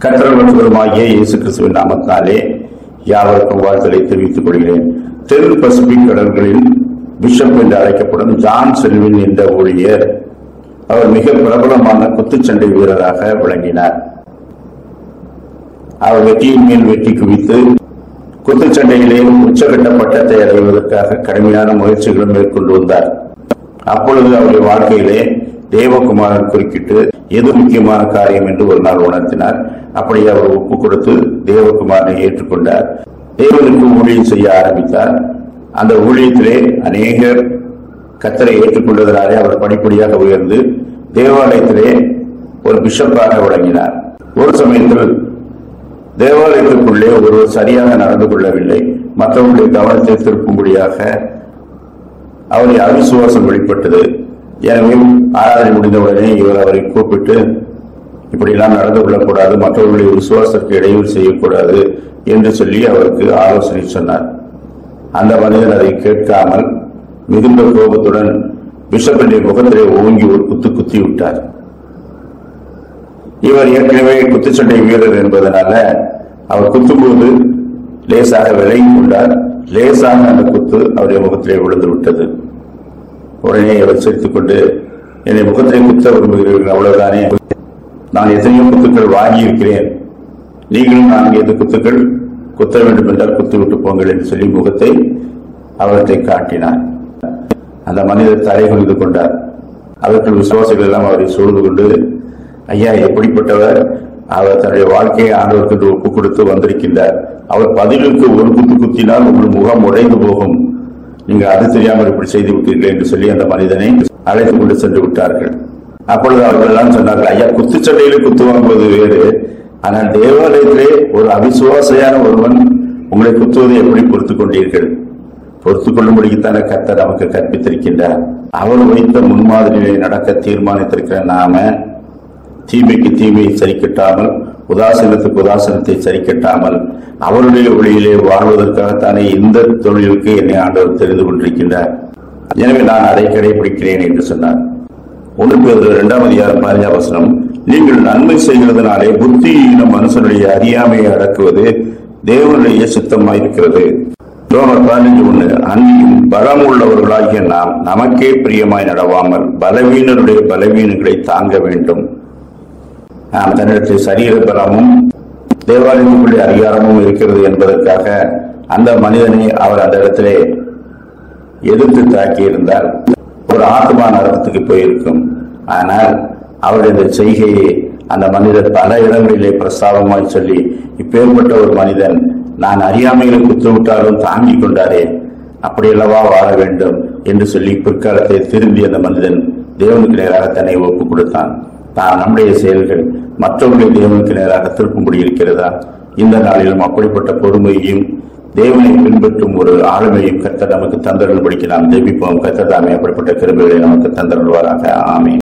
கற்றவர்களுமாகிய இயேசு கிறிஸ்துவின் நாமத்தினாலே யாவருக்கும் வாழ்த்தலை தெரிவித்துக் கொள்கிறேன் தென் பசிபிக் கடல்களில் பிஷப் என்று அழைக்கப்படும் ஜான் செல்வின் என்ற ஊழியர் அவர் மிக பிரபலமான குத்துச்சண்டை வீரராக விளங்கினார் அவர் வெற்றியின் மேல் வெற்றி குவித்து குத்துச்சண்டையிலே உச்சகட்ட பட்டத்தை அடைவதற்காக கடுமையான முயற்சிகளும் மேற்கொண்டு வந்தார் அப்பொழுது அவருடைய வாழ்க்கையிலே தேவகுமாரன் குறுக்கிட்டு எது முக்கியமான காரியம் என்று ஒரு நாள் உணர்த்தினார் அப்படி அவர் ஒப்பு கொடுத்து தேவகுமாரனை ஏற்றுக்கொண்டார் தேவனுக்கு ஊழியம் செய்ய ஆரம்பித்தார் அந்த ஊழியத்திலே அநேகர் கத்தரை ஏற்றுக்கொண்டதனாலே அவர் படிப்படியாக உயர்ந்து தேவாலயத்திலே ஒரு பிஷப்பாக விளங்கினார் ஒரு சமயத்தில் தேவாலயத்திற்குள்ளே ஒருவர் சரியாக நடந்து கொள்ளவில்லை மற்றவர்களுடைய கவனத்தை திருப்பும்படியாக அவருடைய அவிசுவாசம் வெளிப்பட்டது எனவே ஆராதனை முடிந்தவுடனே இவர் அவரை கூப்பிட்டு இப்படியெல்லாம் நடந்து கொள்ளக்கூடாது மற்றவர்களுடைய விசுவாசத்திற்கு இடையூறு செய்யக்கூடாது என்று சொல்லி அவருக்கு ஆலோசனை சொன்னார் அந்த மனிதன் அதை கேட்காமல் மிகுந்த கோபத்துடன் பிஷப்பினுடைய முகத்திலே ஓங்கி ஒரு குத்து குத்தி விட்டார் இவர் ஏற்கனவே குத்துச்சண்டை வீரர் என்பதனால அவர் குத்தும்போது லேசாக விலகி கொண்டார் லேசாக அந்த குத்து அவருடைய முகத்திலே விழுந்து விட்டது உடனே அவர் சிரித்துக் கொண்டு என்னை முகத்திலே குத்த விரும்புகிறீர்கள் அவ்வளவுதானே நான் எத்தனையோ குத்துக்கள் வாங்கி இருக்கிறேன் நீங்களும் நான்கு எது குத்துக்கள் குத்த வேண்டும் என்றால் குத்து விட்டு போங்கள் என்று சொல்லி முகத்தை அவர்களை காட்டினார் அந்த மனிதர் தலை குனிந்து கொண்டார் அவர்கள் விசுவாசிகள் எல்லாம் அவரை சூழ்ந்து கொண்டு ஐயா எப்படிப்பட்டவர் அவர் தன்னுடைய வாழ்க்கையை ஆண்டவருக்கு ஒப்பு கொடுத்து வந்திருக்கின்றார் அவர் பதிலுக்கு ஒரு குத்து குத்தினால் உங்கள் முகம் உடைந்து போகும் நீங்க அது தெரியாமல் இப்படி செய்து விட்டீர்கள் என்று சொல்லி அந்த மனிதனை அழைத்துக் கொண்டு சென்று விட்டார்கள் அப்பொழுது அவர்கள் எல்லாம் சொன்னார்கள் ஐயா குத்துச்சண்டையிலே குத்து வாங்குவது வேறு ஆனால் தேவாலயத்திலே ஒரு அவிசுவாசையான ஒருவன் உங்களை குத்துவதை எப்படி பொறுத்துக் கொண்டீர்கள் பொறுத்துக் கொள்ளும்படிக்குத்தானே கர்த்தர் நமக்கு கற்பித்திருக்கின்றார் அவர் வைத்த முன்மாதிரியை நடக்க தீர்மானித்திருக்கிற நாம தீமைக்கு தீமையை சரிக்கட்டாமல் உதாசீனத்துக்கு உதாசீனத்தை சரிக்கட்டாமல் அவருடைய வழியிலே வாழ்வதற்காகத்தானே இந்த தொழிலுக்கு என்னை ஆண்டவர் தெரிந்து கொண்டிருக்கின்றார் எனவே நான் அதை கடைபிடிக்கிறேன் என்று சொன்னார் ஒன்று பேர் இரண்டாம் அதிகாரம் பதினஞ்சாம் வசனம் நீங்கள் நன்மை செய்கிறதுனாலே புத்தியீன மனுஷனுடைய அறியாமையை அடக்குவது தேவனுடைய சித்தமாயிருக்கிறது ரோமர் பதினஞ்சு ஒண்ணு அன்றியும் பலம் உள்ளவர்களாகிய நாம் நமக்கே பிரியமாய் நடவாமல் பலவீனருடைய பலவீனங்களை தாங்க வேண்டும் நாம் தன்னிடத்தில் சரீர பலமும் தேவாலயத்துக்குள்ளே அதிகாரமும் இருக்கிறது என்பதற்காக அந்த மனிதனை அவர் அந்த இடத்திலே எதிர்த்து தாக்கி இருந்தால் ஒரு ஆத்மா நரகத்துக்கு போயிருக்கும் ஆனால் அவருடைய இந்த செய்கையை அந்த மனிதர் பல இடங்களிலே பிரஸ்தாபமாய் சொல்லி இப்பேற்பட்ட ஒரு மனிதன் நான் அறியாமையில குத்து விட்டாலும் தாங்கிக் கொண்டாரே அப்படியல்லவா வாழ வேண்டும் என்று சொல்லி பிற்காலத்தை திரும்பி அந்த மனிதன் தேவனுக்கு நேராக தன்னை ஒப்புக் கொடுத்தான் தான் நம்முடைய செயல்கள் மற்றவர்களை தேவனுக்கு நேராக திருப்பும்படி இருக்கிறதா இந்த நாளிலும் அப்படிப்பட்ட பொறுமையையும் தேவனை பின்பற்றும் ஒரு ஆளுமையும் கர்த்தர் நமக்கு தந்தருள்படிக்கு நாம் ஜெபிப்போம் கர்த்தர் தாமே அப்படிப்பட்ட கிருபைகளை நமக்கு தந்தருள்வாராக ஆமென்